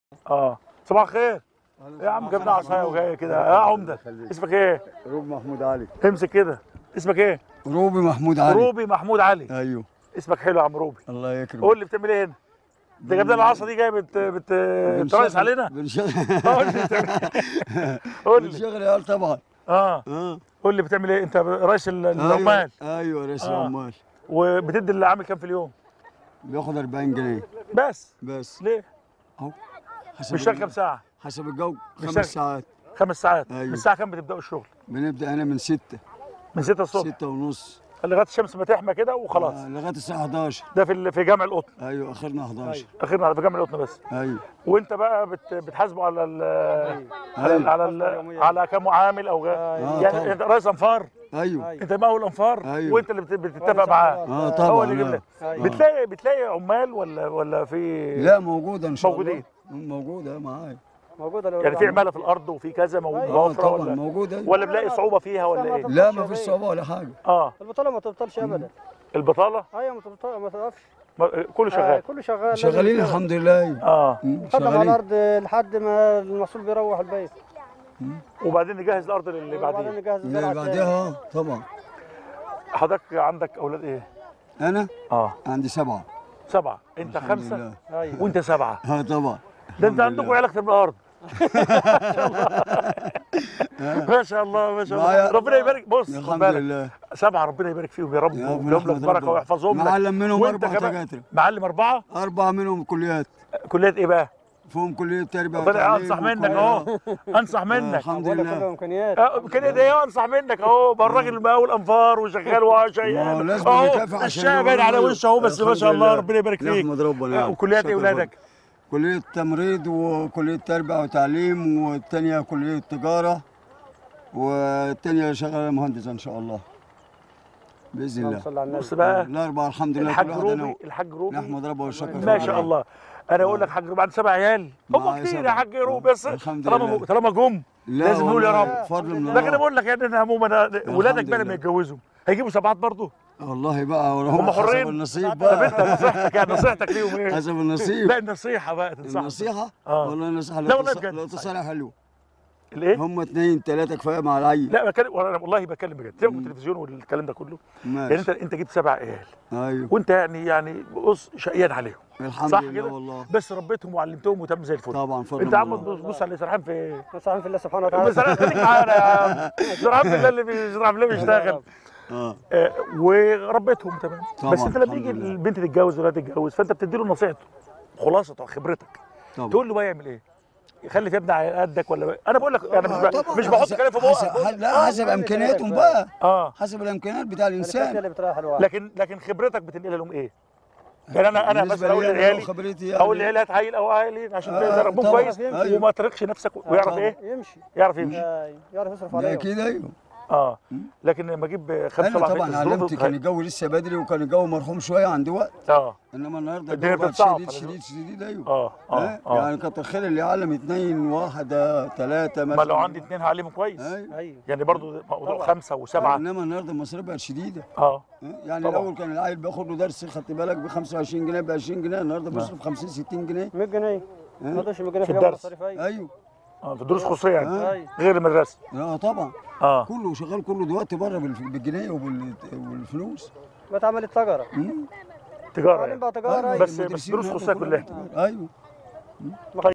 اه صباح الخير يا عم جبنا عصايه وجاي كده يا عمده اسمك ايه؟ روبي محمود علي امسك كده اسمك ايه؟ روبي محمود علي روبي محمود علي ايوه اسمك حلو يا عم روبي الله يكرمك قول لي بتعمل ايه هنا؟ انت جايب لنا العصا دي جاي بت بت بتريس علينا؟ بنشغل قول لي بتعمل- قول لي بنشغل عيال طبعا اه اه قول لي بتعمل ايه؟ انت رئيس ال- العمال ايوه ايوه رئيس آه. العمال وبتدي اللي عامل كام في اليوم؟ بياخد 40 جنيه بس بس ليه؟ اهو حسب بيشتغل الجو. كام ساعه؟ حسب الجو بيشتغل. خمس ساعات خمس ساعات أيوة. من الساعه كام بتبداوا الشغل؟ بنبدا هنا من 6 من 6 الصبح 6 ونص لغايه الشمس ما تحمى كده وخلاص آه لغايه الساعه 11 ده في ال- في جامع القطن ايوه اخرنا 11 اخيرا في جامع القطن بس ايوه وانت بقى بت بتحاسبه على ال على ال أيوة. على, ال على كم معامل او غير آه، يعني طبعا. انت رئيس انفار ايوه انت مقاول انفار أيوة. وانت اللي بت- بتتفق معاه اه هو طبعا اللي يجيب لك آه. بتلاقي بتلاقي عمال ولا ولا في لا موجوده ان شاء موجودين. الله موجوده معايا موجوده لو يعني في عماله في الارض وفي كذا مو- اه موفره طبعا ولا موجوده أيوة. ولا بلاقي صعوبه فيها ولا ايه؟ لا ما فيش صعوبه ولا حاجه اه البطاله ما تبطلش ابدا البطاله ايوه ما تبطل ما توقفش ما- كله آه شغال كله شغال شغالين لازم الحمد لله أيوة. اه مم، يشتغل. خدم على شغالين الارض لحد ما المسؤول بيروح البيت وبعدين نجهز الارض للي وبعدين بعدين نجهز اللي الزرعه بعدها آه، طبعا حضرتك عندك اولاد ايه؟ انا اه عندي سبعه سبعه انت الحمد خمسه لله. ايوه وانت سبعه اه طبعا ده انت الحمد عندكم لله. عيال اكتر من الارض ما شاء الله ما شاء الله معايا- ربنا يبارك بص خد الحمد بالك لله سبعه ربنا يبارك فيهم يا رب يا رب ويجيب لك نحمد بركه ربنا. ويحفظهم لك معلم منهم وانت أربع كمان- دكاترة. معلم اربعه اربعه منهم كليات كليه ايه بقى؟ فيهم كليه تربيه ربنا وتعليم انصح منك وكلية- اهو انصح آه، منك الحمد ولا كله لله امكانيات اه كده ده ايه انصح منك اهو بقى الراجل مقاول انفار وشغال وشيء ما هو لازم اهو يكافح عشان الشقه باين على يقولوا وشه اهو بس ما الحمد شاء الله لله. ربنا يبارك فيك نحمد ربنا اه، يعني. وكليات ايه شكر اولادك؟ كليه تمريض وكليه تربيه وتعليم والثانيه كليه تجاره والثانيه شغاله مهندس ان شاء الله باذن اللهم الله صل على النبي بص بقى الاربعه الحمد لله الحاج كل واحد روبي أنا الحاج روبي نحمد ربنا والشكر ما شاء الله انا اقول لك حاج روبي عنده سبع عيال هم معايا كتير يا سبعة. حاج روبي بس الحمد طالما لله. طالما جم لا لازم نقول يا والله رب. فضل من لكن انا الله بقول لك يعني انا عموما أنا- ولادك بقى لما لله. يتجوزوا هيجيبوا سبعات برضه والله بقى هم هم حرين. حسب النصيب طب انت بقى نصيحتك يعني نصيحتك ليهم ايه؟ حسب النصيب لا النصيحه بقى تنصحهم النصيحة آه. والله النصيحة لا والله لا بجد. لا تصالح حلو الايه؟ هم اثنين ثلاثة كفاية مع العيل لا بتكلم والله والله بتكلم بجد سيبك من التلفزيون والكلام ده كله يعني انت ماشي انت جبت سبع عيال ايوه وانت يعني يعني بص شقيان عليهم الحمد صح لله كده؟ والله بس ربيتهم وعلمتهم وتم زي الفل طبعا فضل انت يا عم من الله. بص بص على سرحان في ايه؟ نستعين في الله سبحانه بس وتعالى انا خليك معانا يا عم سرحان بالله اللي بي- سرحان بالله بيشتغل اه آه، وربيتهم تمام طبعاً، بس انت لما الحمد يجي لله. البنت تتجوز ولا تتجوز فانت بتدي له نصيحته خلاصه خبرتك طبعا تقول له بقى يعمل ايه؟ يخلف يا ابني على قدك ولا انا بقول لك انا مش آه، ب... طبعاً. مش بحط حسب- كلام في حسب- بقك لا حسب امكانياتهم بقى اه حسب الامكانيات بتاع الانسان الانسان اللي بتريح الواحد لكن لكن خبرتك بتنقلها لهم ايه؟ يعني انا انا بالنسبة مثلا اقول لي أنا لعيالي خبرتي يعني اقول لعيالي هات عيل او عيلين عشان آه، تربوهم طبعاً. كويس أيوة. وما ترقش نفسك ويعرف طبعاً. ايه؟ يمشي يعرف يمشي آه، يعرف يصرف ده عليه اكيد ايوه اه لكن لما اجيب خمسه انا سبعه طبعا بنت علمت الظروف كان الجو لسه بدري وكان الجو مرحوم شويه عندي وقت اه انما النهارده الدنيا الجو بقى بتصعب شديد على شديد شديد ايوه اه اه ها؟ اه يعني كتر خير اللي علم اثنين واحده ثلاثه ما مثلا لو عندي اثنين هعلمهم كويس ايوه ايوه يعني برضو موضوع خمسه وسبعه انما النهارده المصاريف بقت شديده اه ها؟ يعني طبعاً. الاول كان العيل بياخد له درس خدت بالك ب 25 جنيه ب 20 جنيه النهارده بيصرف 50 60 جنيه 100 جنيه ما يقدرش 100 جنيه في في اليوم الدرس. مصاريف ايوه ايوه اه في دروس خصوصيه يعني آه. ايوه غير المدرسه اه طبعا اه كله شغال كله دلوقتي بره بالف- بالجنيه وبال- والفلوس بتعمل التجاره مم. تجاره تعليم يعني بقى تجاره أيوة، بس- بس المدرسين دروس النهاردة خصوصية كلها كلها. ايوه